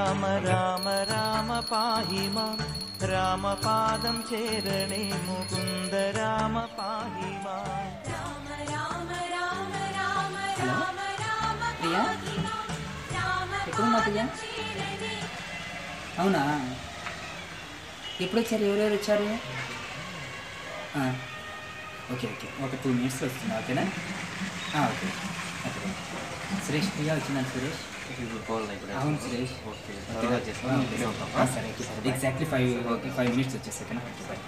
రామ రామ రామ పాహి మాం రామపాదం చేరణే ముకుంద రామ పాహి మాం ప్రియా ఎక్కడున్నా ప్రియా అవునా ఎప్పుడు వచ్చారు ఎవరెవరు వచ్చారు ఆ, ఓకే ఓకే ఒక టూ మినిట్స్లో వస్తున్నా ఓకేనా ఆ, ఓకే ఓకే సురేష్ ప్రియా వచ్చిందని సురేష్ అవును సురేష్ ఆ, సరే exactly five okay five minutes వచ్చేసి ఓకేనా ఓకే బాయ్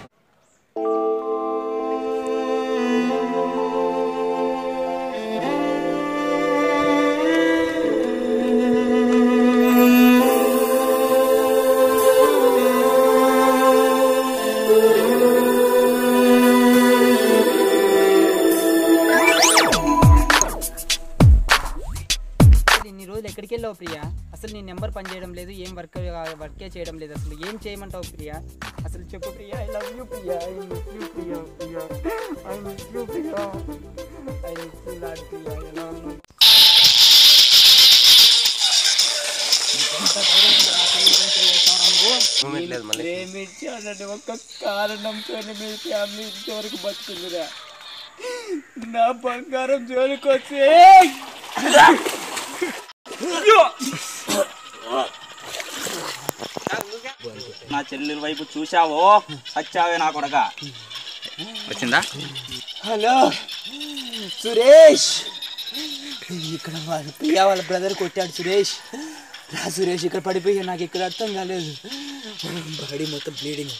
అసలు ఇన్ని రోజులు ఎక్కడికి వెళ్ళావు ప్రియా అసలు నీ నెంబర్ పని చేయడం లేదు ఏం వర్క్ వర్కే చేయడం లేదు అసలు ఏం చేయమంటావు ప్రియా అసలు చెప్పు Priya I love you Priya I miss you Priya Priya I miss you Priya I miss you లాడ్ ప్రియా ఎలా ఉన్నావు ప్రేమించానని ఒక కారణంతో మీ ఫ్యామిలీ ఇంతవరకు బతుకుందిరా నా బంగారం జోలికి వచ్చే నా చెల్లెల వైపు చూశావో వచ్చావే నా కొడక వచ్చిందా హలో సురేష్ ఇక్కడ వాళ్ళ ప్రియా వాళ్ళ బ్రదర్ కొట్టాడు సురేష్ రా సురేష్ ఇక్కడ పడిపోయా నాకు ఇక్కడ అర్థం కాలేదు బాడీ మొత్తం బ్లీడింగ్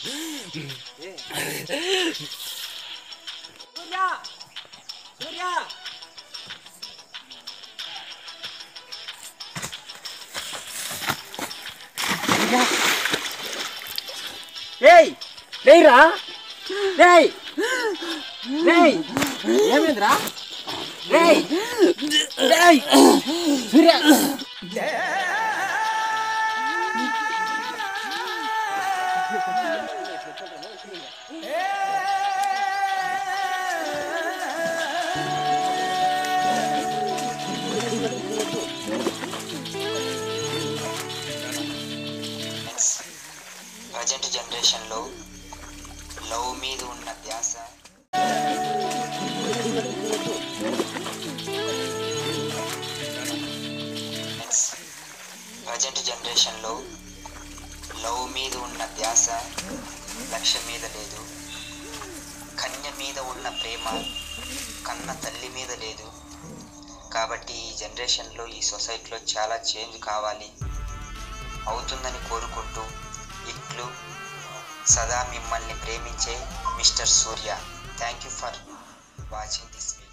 రేయ్ రేయ్రా రేయ్ రేయ్ ఏమైందిరా రేయ్ రేయ్ సూర్య ప్రజెంట్ జనరేషన్లో లవ్ మీద ఉన్న ధ్యాస ప్రజెంట్ జనరేషన్లో లవ్ మీద ఉన్న ధ్యాస లక్ష్య మీద లేదు కన్య మీద ఉన్న ప్రేమ కన్న తల్లి మీద లేదు కాబట్టి ఈ జనరేషన్లో ఈ సొసైటీలో చాలా చేంజ్ కావాలి అవుతుందని కోరుకుంటూ ఇట్లు సదా మిమ్మల్ని ప్రేమించే mister Surya thank you for watching this video